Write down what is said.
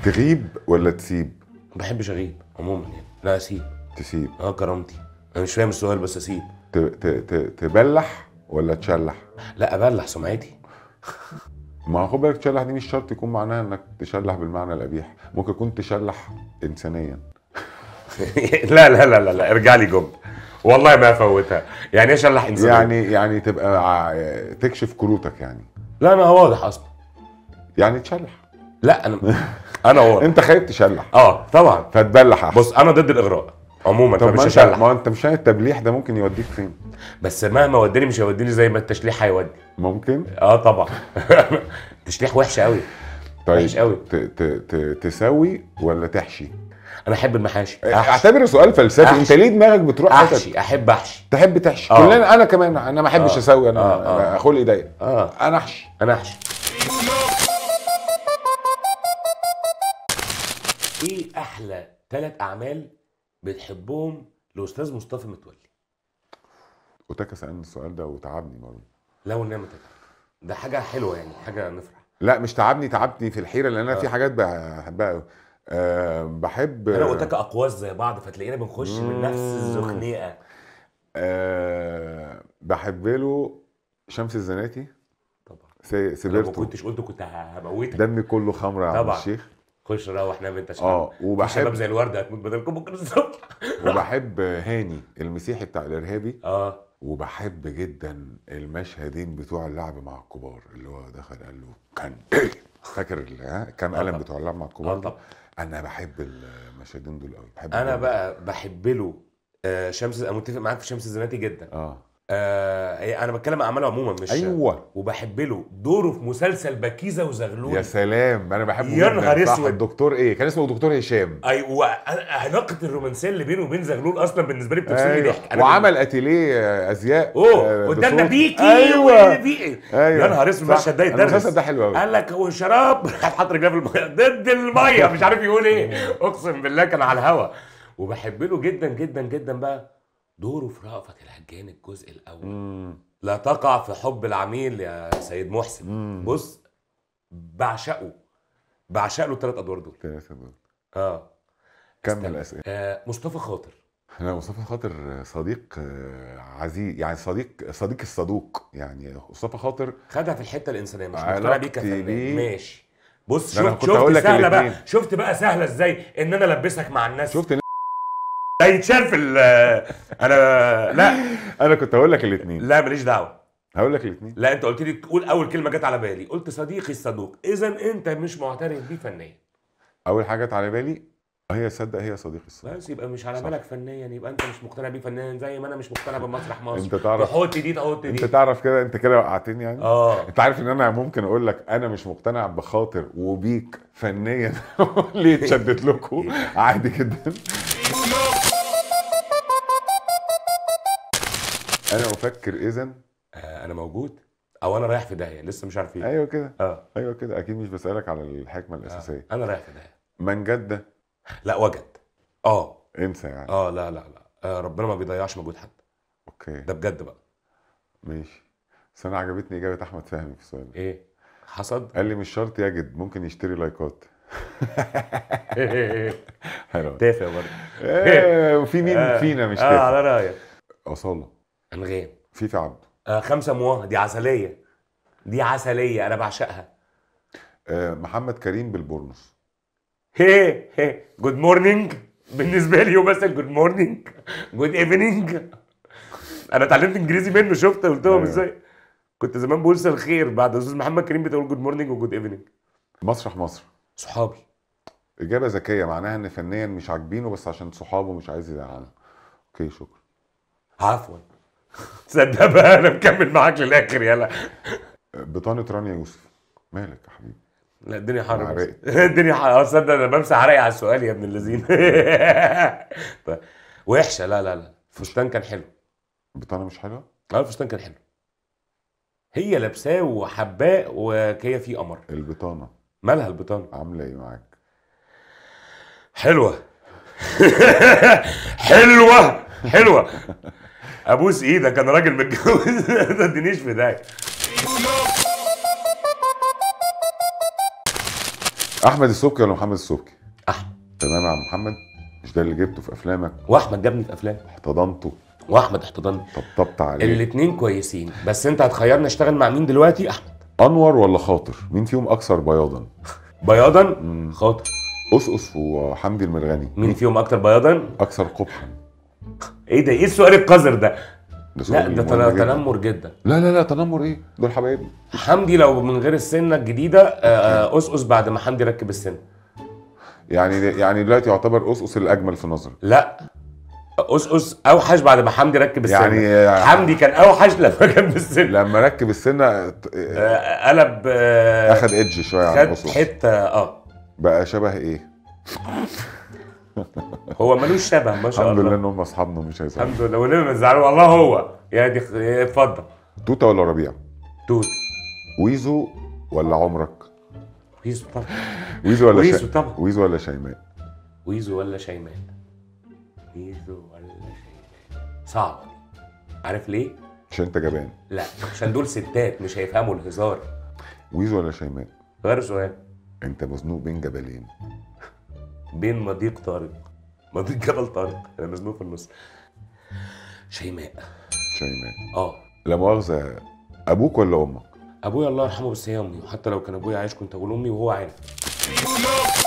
تغيب ولا تسيب ما بحبش اغيب عموما يعني لا اسيب تسيب اه كرامتي انا مش فاهم السؤال بس اسيب ت... ت... ت... تبلح ولا تشلح لا ابلح سمعتي ما هو خد بالك تشلح دي مش شرط يكون معناها انك تشلح بالمعنى القبيح ممكن يكون تشلح انسانيا لا لا لا لا لا ارجع لي جمله والله ما افوتها يعني ايه شلح انسان يعني يعني تبقى ع- تكشف كروتك يعني لا انا واضح اصلا يعني تشلح لا انا انا واضح انت خايف تشلح اه طبعا فتبلح احسن بص انا ضد الاغراء عموما طب ما فمش انت هشلح ما انت مش عارف التبليح ده ممكن يوديك فين بس مهما وداني مش هيوديني زي ما التشليح هيودي ممكن اه طبعا تشليح وحش قوي طيب وحش قوي. ت... ت... ت... تسوي ولا تحشي انا احب المحاشي احشي اعتبره سؤال فلسفي أحشي. انت ليه دماغك بتروح حتت احشي احب احشي تحب تحشي آه. كلنا انا كمان انا ما احبش آه. اسوي انا آه، آه. أنا خلقي ضيق اه انا احشي انا احشي ايه احلى ثلاث اعمال بتحبهم لاستاذ مصطفى متولي وتاكا سالني السؤال ده وتعبني برضه لو نعمة ده حاجه حلوه يعني حاجه نفرح لا مش تعبني تعبني في الحيره لان انا في حاجات بحبها قوي أه بحب انا وتاكا اقواس زي بعض فتلاقينا بنخش من نفس الزخنيقه أه بحب له شمس الزناتي طبعا سي- لو ما سيبرتو كنتش قلته كنت هموتك دمي كله خمره يا عم طبعا. الشيخ خش روح نام انت شباب اه في شباب وبحب زي الورده هتموت بدلكم بكره الصبح وبحب هاني المسيحي بتاع الارهابي اه وبحب جدا المشهدين بتوع اللعب مع الكبار اللي هو دخل قال له كان فاكر ال- ها كام آه قلم طبعا. بتوع اللعب مع الكبار آه ده؟ طبعا. انا بحب المشهدين دول قوي بحب انا جداً. بقى بحب له آه شمس انا متفق معاك في شمس الزناتي جدا اه آه هي- انا بتكلم عن اعماله عموما مش ايوه وبحب له دوره في مسلسل بكيزه وزغلول يا سلام انا بحبه يا جداً. نهار صح، أسود. الدكتور ايه كان اسمه دكتور هشام ايوه علاقه الرومانسيه اللي بينه وبين زغلول اصلا بالنسبه لي بتفصلني أيوة. ضحك أنا وعمل اتيليه آه، ازياء اوه آه، قدامنا بصوت. بيكي ايوه وبيكي ايوه يا نهار اسود صح. المشهد ده أنا يدرس المسلسل ده حلو قوي قال لك هو شراب راح حاط رجليه في الميه ضد الميه مش عارف يقول ايه اقسم بالله كان على الهوا وبحب له جدا جدا جدا بقى دوره في رأفت الهجان الجزء الاول لا تقع في حب العميل يا سيد محسن بص بعشقه بعشق له الثلاث ادوار دول ثلاثة دول. اه كمل اسئله آه مصطفى خاطر انا مصطفى خاطر صديق آه، عزيز يعني صديق صديق الصدوق يعني مصطفى خاطر خدها في الحته الانسانيه مش مقتنع علاقتي بيه كفنان بيه- ماشي بص ده أنا شفت كنت هقول شفت لك سهله بقى الاتنين. شفت بقى سهله ازاي ان انا البسك مع الناس شفت إن- ده يتشال في ال- انا لا انا كنت هقول لك الاثنين لا ماليش دعوه هقول لك الاثنين لا انت قلت لي تقول اول كلمه جت على بالي قلت صديقي الصدوق اذا انت مش معترف بيه فنيا اول حاجه جت على بالي هي صدق هي صديقي الصديق بس يبقى مش على صح. بالك فنيا يبقى انت مش مقتنع بيه فنيا زي ما انا مش مقتنع بمسرح مصر انت تعرف تحط دي تحط انت دي تعرف كده انت كده وقعتني يعني اه انت عارف ان انا ممكن اقول لك انا مش مقتنع بخاطر وبيك فنيا ليه اتشدت لكم عادي جدا انا افكر اذا آه، انا موجود او انا رايح في داهيه لسه مش عارف ايه ايوه كده اه ايوه كده اكيد مش بسالك على الحكمه الاساسيه انا رايح في داهيه من جد لا وجد اه انسى يعني اه لا لا لا آه ربنا ما بيضيعش مجهود حد اوكي ده بجد بقى ماشي بس انا عجبتني اجابه احمد فهمي في السؤال ده. ايه حصد قال لي مش شرط يجد ممكن يشتري لايكات حلو تافه برضه ايه وفي مين فينا مش اه تافه على رايك اصاله انغام فيفي عبده آه خمسه مواه دي عسليه دي عسليه انا بعشقها آه، محمد كريم بالبورنوس هي هي جود مورنينج بالنسبه لي هو مثلا جود مورنينج جود ايفنينج انا اتعلمت انجليزي منه شفت قلت لهم أيوة. ازاي كنت زمان بقول مساء الخير بعد استاذ محمد كريم بتقول جود مورنينج وجود ايفنينج مسرح مصر صحابي اجابه ذكيه معناها ان فنيا مش عاجبينه بس عشان صحابه مش عايز يزعله اوكي شكرا عفوا تصدق بقى انا مكمل معاك للاخر يلا آه، بطانه رانيا يوسف مالك يا حبيبي لا الدنيا حر بس. عرقت. الدنيا حر اه تصدق انا بمسح عرقي على السؤال يا ابن اللذين طيب. وحشه لا لا لا الفستان كان حلو بطانه مش حلوه اه الفستان كان حلو هي لابساه وحباه وهي فيه قمر البطانه مالها البطانه عامله ايه معاك حلوه حلوه حلوه ابوس ايدك انا راجل متجوز ما تدينيش في ده احمد السبكي ولا محمد السبكي احمد تمام يا عم محمد مش ده اللي جبته في افلامك واحمد جابني في افلام احتضنته واحمد احتضني طبطبت عليه الاثنين كويسين بس انت هتخيرني اشتغل مع مين دلوقتي احمد انور ولا خاطر مين فيهم اكثر بياضا بياضا مم. خاطر أسقس وحمدي المرغني مين فيهم اكتر بياضا اكثر قبحا ايه ده ايه السؤال القذر ده ده سؤال لا ده مهم تن- جداً. تنمر جدا لا لا لا تنمر ايه دول حبايبي حمدي لو من غير السنه الجديده آه، آه، اسقس بعد ما حمدي ركب السن يعني يعني دلوقتي يعتبر أسقس الاجمل في نظري لا اسقس اوحش بعد ما حمدي ركب السن يعني حمدي كان اوحش لما ركب السن لما ركب السنه ت- آه، قلب آه، اخد ايدج شويه عن خد أسقس حته اه بقى شبه ايه هو ملوش شبه ما شاء الحمد لله الله ان هم اصحابنا مش هيزعلوا الحمد لله وليه ما تزعلوا والله هو يا دي خ- يا اتفضل توته ولا ربيع توت ويزو ولا عمرك ويزو طبعا ويزو ولا ويزو شا... طبعا ويزو ولا شيماء ويزو ولا شيماء ويزو ولا شيماء صعبة دي. عارف ليه؟ عشان انت جبان لا عشان دول ستات مش هيفهموا الهزار ويزو ولا شيماء غير سؤال انت مزنوق بين جبلين بين مضيق طارق مضيق جبل طارق انا مزنوق في النص شيماء شيماء اه لا مؤاخذه ابوك ولا امك ابويا الله يرحمه بس هي امي وحتى لو كان ابويا عايش كنت اقول امي وهو عارف